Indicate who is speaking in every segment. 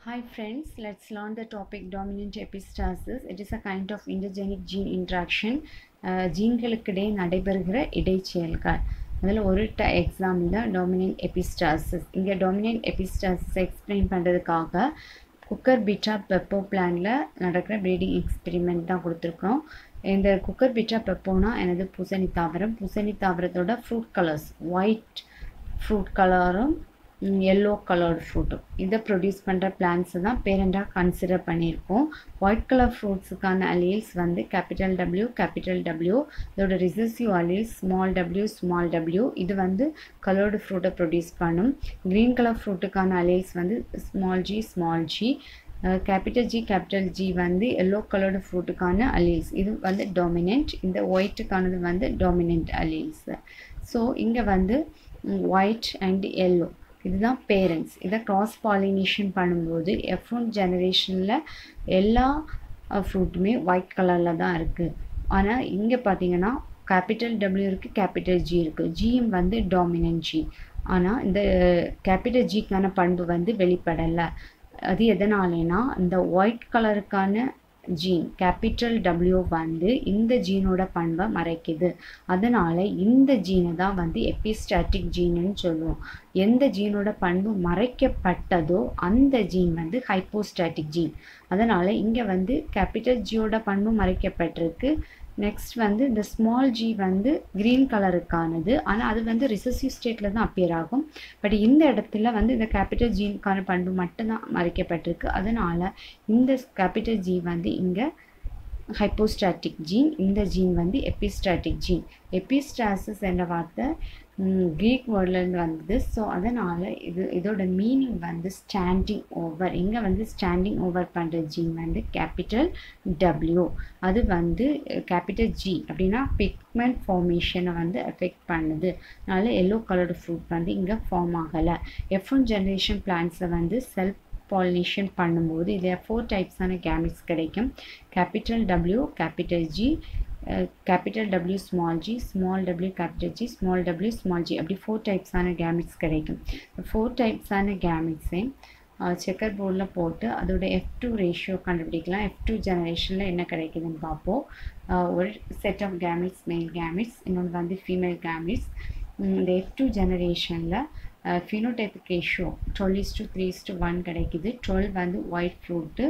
Speaker 1: Hi friends, let's learn the topic dominant epistasis. It is a kind of intergenic gene interaction. Uh, ஜீன்களுக்கிடையே நடைபெறுகிற இடைச்செயல்கள் அதில் ஒரு ட example dominant epistasis இங்கே dominant epistasis explain பண்ணுறதுக்காக Cucurbita pepo பிளானில் நடக்கிற breeding experiment தான் கொடுத்துருக்கோம் இந்த குக்கர் பீட்டா பெப்போனா எனது பூசணி தாவரம் பூசணி தாவரத்தோட ஃப்ரூட் கலர்ஸ் ஒயிட் ஃப்ரூட் கலரும் எல்லோ கலர்டு ஃப்ரூட்டும் இதை ப்ரொடியூஸ் பண்ணுற பிளான்ஸை தான் பேரண்டாக கன்சிடர் பண்ணியிருக்கோம் ஒயிட் கலர் ஃப்ரூட்ஸுக்கான அலீல்ஸ் வந்து கேபிட்டல் டபிள்யூ கேபிட்டல் டபிள்யூ இதோட recessive alleles small W small W இது வந்து கலர்டு ஃப்ரூட்டை ப்ரொடியூஸ் பண்ணும் க்ரீன் கலர் ஃப்ரூட்டுக்கான அலீல்ஸ் வந்து small G small G capital G capital G வந்து எல்லோ கலர்டு ஃப்ரூட்டுக்கான அலீல்ஸ் இது வந்து டாமினன்ட் இந்த ஒயிட்டுக்கானது வந்து டாமினன்ட் அலீல்ஸ் ஸோ இங்கே வந்து ஒயிட் அண்ட் எல்லோ இதுதான் பேரண்ட்ஸ் இதை க்ராஸ் பாலினேஷன் பண்ணும்போது எஃப் ஒன் ஜெனரேஷனில் எல்லா ஃப்ரூட்டுமே ஒயிட் கலரில் தான் இருக்குது ஆனால் இங்கே பார்த்தீங்கன்னா கேபிட்டல் டபிள்யூ இருக்குது கேபிட்டல் ஜி இருக்குது ஜிஎம் வந்து டாமினன்ட் ஜி ஆனால் இந்த கேபிட்டல் ஜிக்கான பண்பு வந்து வெளிப்படலை அது எதனாலேனா இந்த ஒயிட் கலருக்கான ஜீன் கேபிட்டல் டபிள்யூ வந்து இந்த ஜீனோட பண்பை மறைக்குது அதனால் இந்த ஜீனை தான் வந்து எபிஸ்டாட்டிக் ஜீனுன்னு சொல்லுவோம் எந்த ஜீனோட பண்பு மறைக்கப்பட்டதோ அந்த ஜீன் வந்து ஹைப்போஸ்டாட்டிக் ஜீன் அதனால் இங்கே வந்து கேபிட்டல் ஜியோட பண்பு மறைக்கப்பட்டிருக்கு நெக்ஸ்ட் வந்து இந்த ஸ்மால் ஜி வந்து க்ரீன் கலருக்கானது ஆனால் அது வந்து ரிசர்சிவ் ஸ்டேட்டில் தான் அப்பியர் ஆகும் பட் இந்த இடத்துல வந்து இந்த கேபிட்டல் ஜீனுக்கான பண்பு மட்டும்தான் மறைக்கப்பட்டிருக்கு அதனால் இந்த கேபிட்டல் ஜி வந்து இங்கே ஹைப்போஸ்டாட்டிக் ஜீன் இந்த ஜீன் வந்து எபிஸ்டாட்டிக் ஜீன் எபிஸ்டாசிஸ் என்ற வார்த்தை க்ரீக் வேர்ட்லேருந்து வந்தது ஸோ அதனால் இது இதோட மீனிங் வந்து ஸ்டாண்டிங் ஓவர் இங்கே வந்து ஸ்டாண்டிங் ஓவர் பண்ணுற ஜீன் வந்து கேபிட்டல் டபிள்யூ அது வந்து கேபிட்டல் ஜி அப்படின்னா பிக்மெண்ட் ஃபார்மேஷனை வந்து எஃபெக்ட் பண்ணுது அதனால் எல்லோ கலர்டு ஃப்ரூட் வந்து இங்கே ஃபார்ம் ஆகலை எஃப் ஒன் ஜென்ரேஷன் பிளான்ஸை வந்து செல்ஃப் பாலினேஷன் பண்ணும்போது இதில் ஃபோர் டைப்ஸான கேமிட்ஸ் கிடைக்கும் capital W capital G capital W small G small W capital G small W small G அப்படி ஃபோர் டைப்ஸான கேமிட்ஸ் கிடைக்கும் ஃபோர் டைப்ஸான கேமிட்ஸையும் செக்கர் போர்டில் போட்டு அதோட எஃப் டூ ரேஷியோ கண்டுபிடிக்கலாம் எஃப் டூ ஜெனரேஷனில் என்ன கிடைக்குதுன்னு பார்ப்போம் ஒரு set of gametes male gametes இன்னொன்று வந்து ஃபீமேல் கேமிட்ஸ் இந்த எஃப் டூ ஜெனரேஷனில் phenotypic ratio twelve is to three is to one கிடைக்குது டுவெல் வந்து ஒயிட் ஃப்ரூட்டு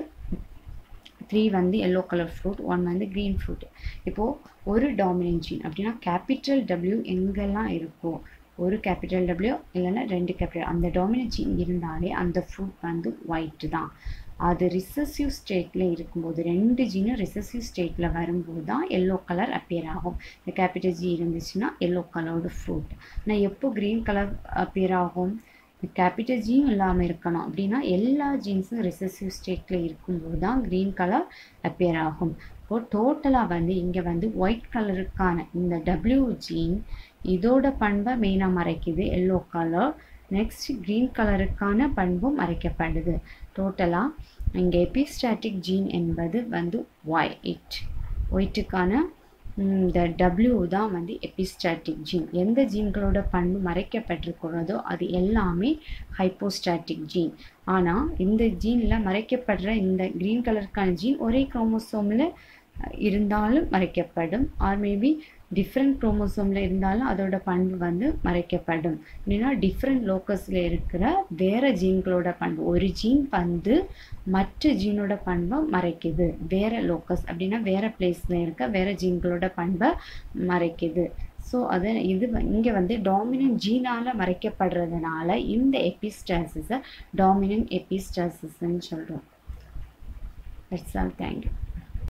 Speaker 1: த்ரீ வந்து எல்லோ கலர் ஃப்ரூட் ஒன் வந்து க்ரீன் ஃப்ரூட் இப்போது ஒரு டாமினன்ட் ஜீன் அப்படின்னா கேபிட்டல் டபிள்யூ எங்கெல்லாம் இருக்கோ ஒரு கேபிட்டல் டபிள்யூ இல்லைன்னா ரெண்டு கேபிட்டல் அந்த டாமினன்ட் ஜீன் இருந்தாலே அந்த ஃப்ரூட் வந்து ஒயிட்டு தான் அது ரிசர்சிவ் ஸ்டேட்டில் இருக்கும்போது ரெண்டு ஜீனும் ரிசர்சிவ் ஸ்டேட்டில் வரும்போது தான் எல்லோ கலர் அப்பியர் ஆகும் இந்த கேபிட்டல் ஜி இருந்துச்சுன்னா எல்லோ கலரோட ஃப்ரூட் ஆனால் எப்போ க்ரீன் கலர் அப்பியர் ஆகும் கேபிட்டல் ஜீன் இல்லாமல் இருக்கணும் அப்படின்னா எல்லா ஜீன்ஸும் ரிசர்சிவ் ஸ்டேட்டில் இருக்கும்போது தான் க்ரீன் கலர் அப்பியர் ஆகும் இப்போது டோட்டலாக வந்து இங்கே வந்து ஒயிட் கலருக்கான இந்த டபிள்யூ ஜீன் இதோட பண்பை மெயினாக மறைக்குது எல்லோ கலர் நெக்ஸ்ட் க்ரீன் கலருக்கான பண்பும் மறைக்கப்படுது டோட்டலாக இங்கே எபிஸ்டாட்டிக் ஜீன் என்பது வந்து ஒயிட் ஒயிட்டுக்கான இந்த டபிள்யூ தான் வந்து எபிஸ்டாட்டிக் ஜீன் எந்த ஜீன்களோட பண்பு மறைக்கப்பட்டிருக்கிறதோ அது எல்லாமே ஹைப்போஸ்டாட்டிக் ஜீன் ஆனால் இந்த ஜீனில் மறைக்கப்படுற இந்த க்ரீன் கலருக்கான ஜீன் ஒரே குரோமோசோமில் இருந்தாலும் மறைக்கப்படும் ஆர் மேபி டிஃப்ரெண்ட் குரோமோசோமில் இருந்தாலும் அதோட பண்பு வந்து மறைக்கப்படும் அப்படின்னா டிஃப்ரெண்ட் லோக்கஸில் இருக்கிற வேறு ஜீன்களோட பண்பு ஒரு ஜீன் வந்து மற்ற ஜீனோட பண்பை மறைக்குது வேறு லோக்கஸ் அப்படின்னா வேறு பிளேஸில் இருக்க வேறு ஜீன்களோட பண்பை மறைக்குது ஸோ அது இது இங்கே வந்து டாமினன்ட் ஜீனால் மறைக்கப்படுறதுனால இந்த எபிஸ்டாசிஸை டாமினன்ட் எபிஸ்டாசிஸ்ன்னு சொல்கிறோம் தட்ஸ் ஆல் தேங்க்யூ